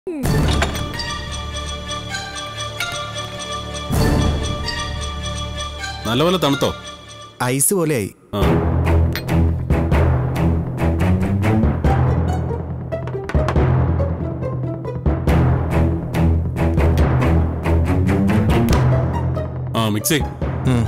നല്ലപോലെ തണുത്തോ ഐസ് പോലെയായി ആ ആ മിക്സേ ഉം.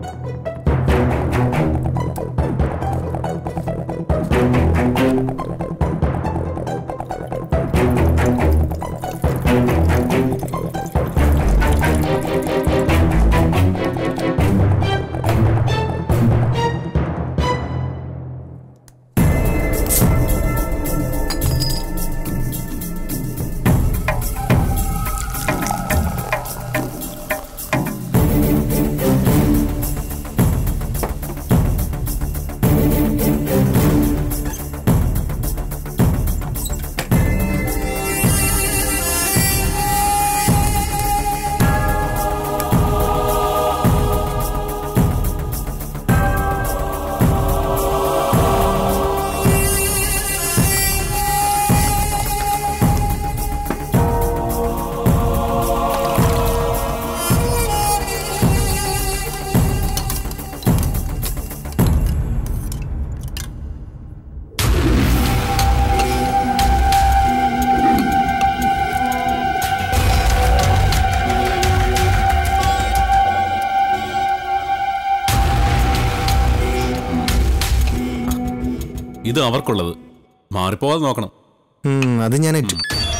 ഇത് അവർക്കുള്ളത് മാറിപ്പോവാതെ നോക്കണം ഉം, അത് ഞാൻ ഏറ്റു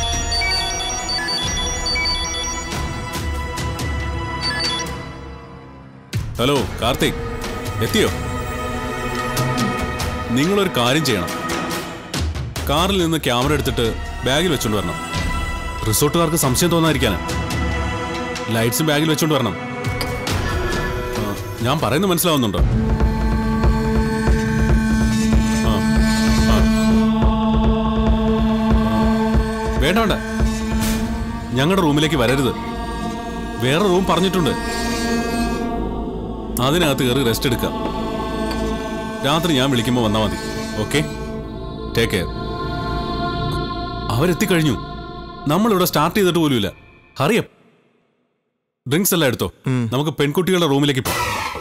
ഹലോ കാർത്തിക് എത്തിയോ നിങ്ങളൊരു കാര്യം ചെയ്യണം കാറിൽ നിന്ന് ക്യാമറ എടുത്തിട്ട് ബാഗിൽ വെച്ചോണ്ട് വരണം റിസോർട്ടുകാർക്ക് സംശയം തോന്നാതിരിക്കാനാ ലൈറ്റ്സും ബാഗിൽ വെച്ചോണ്ട് വരണം ആ, ഞാൻ പറയുന്നത് മനസ്സിലാവുന്നുണ്ടോ ആ, ആ. വേണ്ട വേണ്ട ഞങ്ങളുടെ റൂമിലേക്ക് വരരുത് വേറെ റൂം പറഞ്ഞിട്ടുണ്ട് അതിനകത്ത് കയറി റെസ്റ്റ് എടുക്കാം രാത്രി ഞാൻ വിളിക്കുമ്പോൾ വന്നാൽ മതി ഓക്കെ ടേക്ക് കെയർ അവരെത്തിക്കഴിഞ്ഞു നമ്മളിവിടെ സ്റ്റാർട്ട് ചെയ്തിട്ട് പോലുമില്ല ഹറിയപ്പ് ഡ്രിങ്ക്സ് എല്ലാം എടുത്തോ നമുക്ക് പെൺകുട്ടികളുടെ റൂമിലേക്ക് പോകാം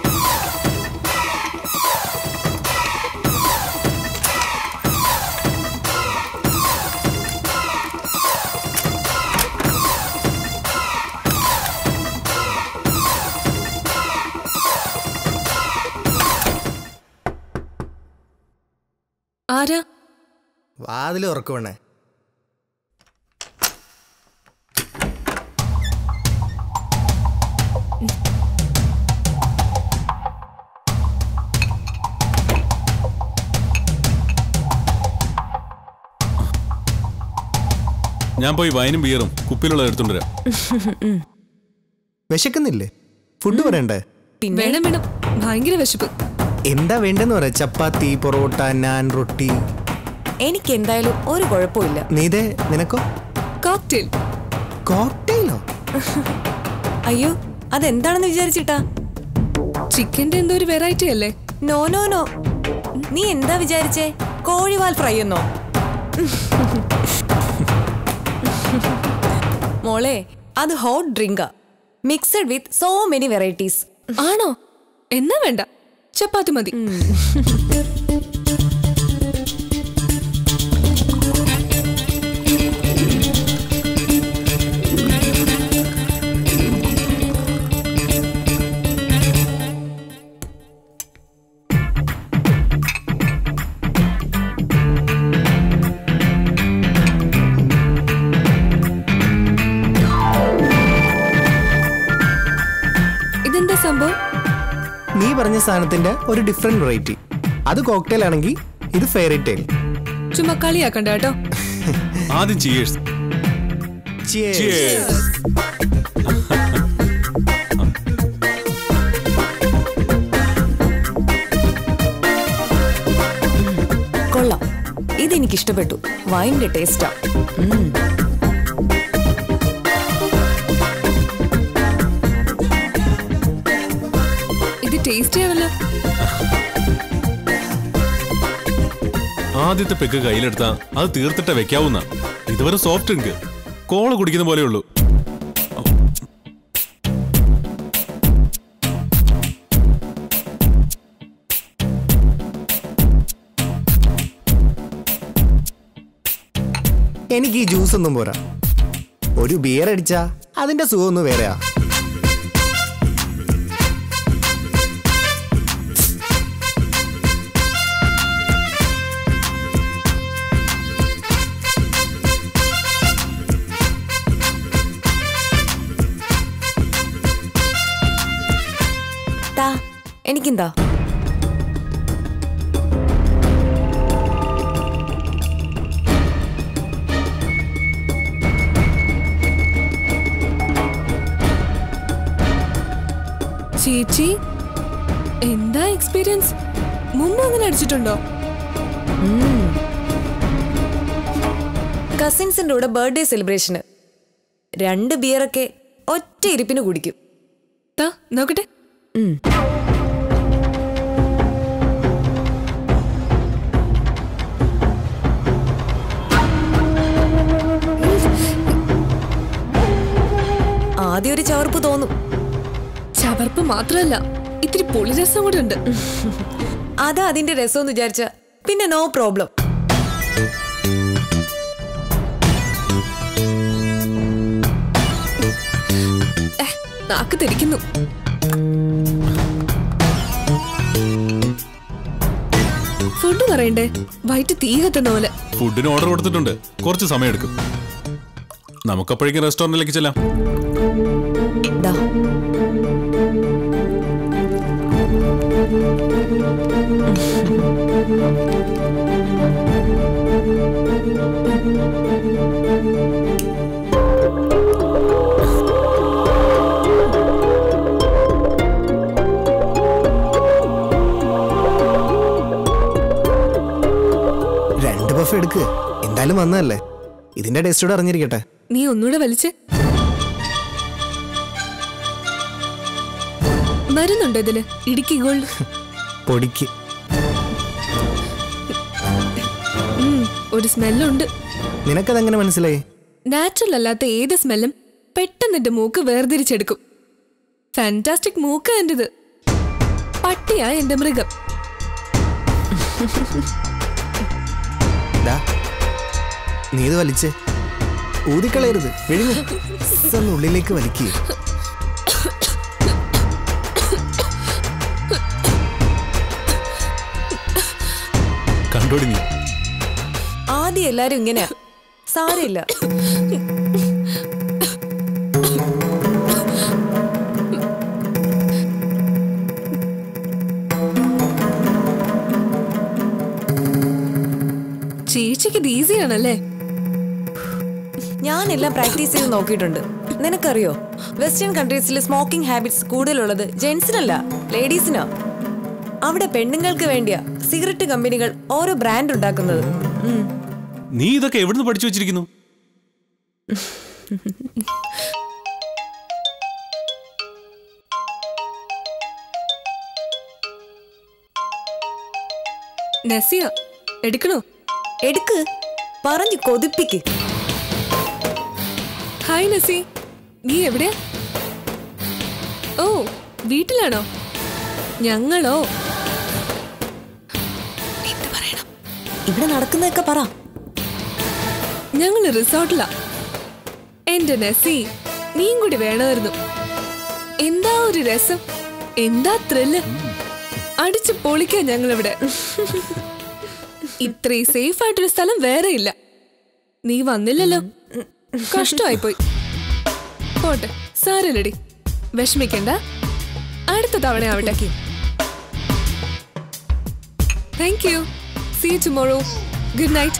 ആരാ വാതിൽ ഉറക്കുവണ്ണേ ഞാൻ പോയി വൈനും ബിയറും കുപ്പിയിലുള്ളത് എടുത്തോണ്ട് വരാം വിശക്കുന്നില്ലേ ഫുഡ് പറയണ്ടേ വേണം വേണം ഭയങ്കര വിശപ്പ് എന്താ വേണ്ടെന്ന് പറയാ ചപ്പാത്തി പൊറോട്ട നാൻ റൊട്ടി എനിക്ക് എന്തായാലും ഒരു കുഴപ്പമില്ല നീതേ നിനക്കോ കോക്ടെയിൽ കോക്ടെയിലോ അയ്യോ അതെന്താണെന്ന് വിചാരിച്ചിട്ടാ ചിക്കന്റെ എന്തോ ഒരു വെറൈറ്റി അല്ലേ നോ നോ നോ നീ എന്താ വിചാരിച്ചേ കോഴിവാൽ ഫ്രൈ എന്നോ മോളെ അത് ഹോട്ട് ഡ്രിങ്കാ mixed with so many varieties ആണോ എന്നാ വേണ്ട ചപ്പാത്തി മതി ഇതെന്താ സംഭവം നീ പറഞ്ഞ സാധനത്തിന്റെ ഒരു ഡിഫറെന്റ് വെറൈറ്റി അത് കോക്ടെയിൽ ആണെങ്കിൽ ഇത് ഫെയറി ടെയിൽ ചുമ്മാ കളിയാക്കണ്ട കേട്ടോ ആദ്യം ചിയേഴ്സ് Cheers. കൊള്ളാം ഇതെനിക്ക് ഇഷ്ടപ്പെട്ടു വൈൻ്റെ ടേസ്റ്റാ ഇത് ടേസ്റ്റി ആണല്ലോ ആദ്യത്തെ പെഗ് കയ്യിലെടുത്താ അത് തീർത്തിട്ടേ വെക്കാവുന്ന ഇതുവരെ സോഫ്റ്റ് ഡ്രിങ്ക് കോള് കുടിക്കുന്ന പോലെയുള്ളൂ എനിക്ക് ഈ ജ്യൂസ് ഒന്നും പോരാ ഒരു ബിയർ അടിച്ചാ അതിന്റെ സുഖം ഒന്ന് വേറെയാ താ എനിക്കെന്താ ചേച്ചി എന്താ എക്സ്പീരിയൻസ് മുമ്പ് അങ്ങനെ അടിച്ചിട്ടുണ്ടോ കസിൻസിന്റെ കൂടെ ബർത്ത്ഡേ സെലിബ്രേഷന് രണ്ട് ബിയറൊക്കെ ഒറ്റ ഇരിപ്പിന് കുടിക്കും താ നോക്കട്ടെ ആദ്യം ഒരു ചവർപ്പ് തോന്നും ചവർപ്പ് മാത്രമല്ല ഇത്തിരി പുളിരസം കൂടെ ഉണ്ട് അതാ അതിന്റെ രസം എന്ന് വിചാരിച്ച പിന്നെ നോ പ്രോബ്ലം ഏ, നാക്ക് തിരിക്കുന്നു ഫുഡ് പറയണ്ടേ വയറ്റ് തീ കത്തുന്ന പോലെ ഫുഡിന് ഓർഡർ കൊടുത്തിട്ടുണ്ട് കുറച്ച് സമയം എടുക്കും നമുക്കപ്പോഴേക്കും റെസ്റ്റോറൻറ്റിലേക്ക് ചെല്ലാം ദാ രണ്ട് ബഫ് എടുക്ക് എന്തായാലും വന്നതല്ലേ ഇതിന്റെ ടേസ്റ്റോടെ അറിഞ്ഞിരിക്കട്ടെ നീ ഒന്നുകൂടെ വലിച്ച് മരുന്നുണ്ടോ ഇതില് ഇടുക്കി ഗോൾഡ് പൊടിക്ക് ഉം, ഒരു സ്മെല്ലുണ്ട് നിനക്കതെങ്ങനെ മനസ്സിലായി നാച്ചുറൽ അല്ലാത്ത ഏത് സ്മെല്ലും പെട്ടെന്ന് എന്റെ മൂക്ക് വേർതിരിച്ചെടുക്കും ഫാന്റാസ്റ്റിക് മൂക്ക് എന്റേത് പട്ടിയാ എന്റെ മൃഗം ദാ, നീ ഇത് വലിച്ച് ഊതിക്കളയരുത് വിഴിഞ്ഞ് ഒന്ന് ഉള്ളിലേക്ക് വലിക്കുക കണ്ടോടി നീ ആദ്യം എല്ലാരും ഇങ്ങനെയാ സാരമില്ല ചേച്ചിക്ക് ഇത് ഈസി ആണല്ലേ ഞാനെല്ലാം പ്രാക്ടീസ് ചെയ്ത് നോക്കിയിട്ടുണ്ട് നിനക്കറിയോ വെസ്റ്റേൺ കൺട്രീസിൽ സ്മോക്കിംഗ് ഹാബിറ്റ്സ് കൂടുതലുള്ളത് ജെന്റ്സിനല്ല ലേഡീസിനാ അവിടെ പെണ്ണുങ്ങൾക്ക് വേണ്ടിയാ സിഗരറ്റ് കമ്പനികൾ ഓരോ ബ്രാൻഡ് ഉണ്ടാക്കുന്നത് ഉം. നീ ഇതൊക്കെ എവിടുന്ന് പഠിച്ചു വെച്ചിരിക്കുന്നു നസിയ എടുക്കണോ എടുക്ക് പറഞ്ഞു കൊതിപ്പിക്ക് ഹായ് നസി നീ എവിടെയാ ഓ വീട്ടിലാണോ ഞങ്ങളോ എന്ത് പറയണം ഇവിടെ നടക്കുന്നതൊക്കെ പറ ഞങ്ങള് റിസോർട്ടിലാ എന്റെ നസി നീയും കൂടി വേണമായിരുന്നു എന്താ ഒരു രസം എന്താ ത്രില്ല് അടിച്ചു പൊളിക്കാൻ ഞങ്ങളിവിടെ ഇത്രയും സേഫ് ആയിട്ടൊരു സ്ഥലം വേറെ ഇല്ല നീ വന്നില്ലല്ലോ കഷ്ടമായി പോയി പോട്ടെ സാരല്ലടി വിഷമിക്കണ്ട അടുത്ത തവണ ആവട്ടെ thank you see tomorrow good night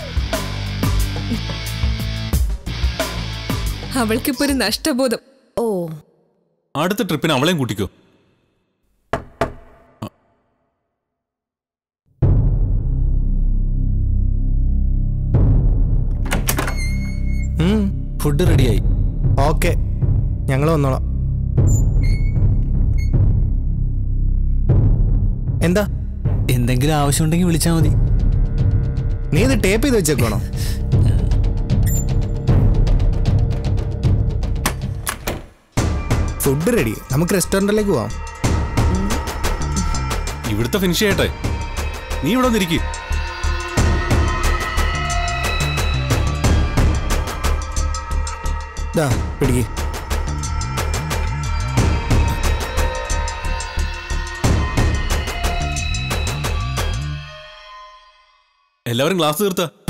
അവൾക്കിപ്പോ ഒരു നഷ്ടബോധം ഓ അടുത്ത ട്രിപ്പിന് അവളെയും കൂട്ടിക്കോ ഫുഡ് റെഡിയായി ഓക്കെ ഞങ്ങൾ വന്നോളാം എന്താ എന്തെങ്കിലും ആവശ്യമുണ്ടെങ്കിൽ വിളിച്ചാൽ മതി നീ ഇത് ടേപ്പ് ചെയ്ത് വെച്ചേക്കണോ ഫുഡ് റെഡി നമുക്ക് റെസ്റ്റോറൻറ്റിലേക്ക് പോവാം ഇവിടുത്തെ ഫിനിഷ് ചെയ്യട്ടെ നീ ഇവിടെ വന്നിരിക്കും ദാ പിടിക്ക് എല്ലാവരും ക്ലാസ് തീർത്ത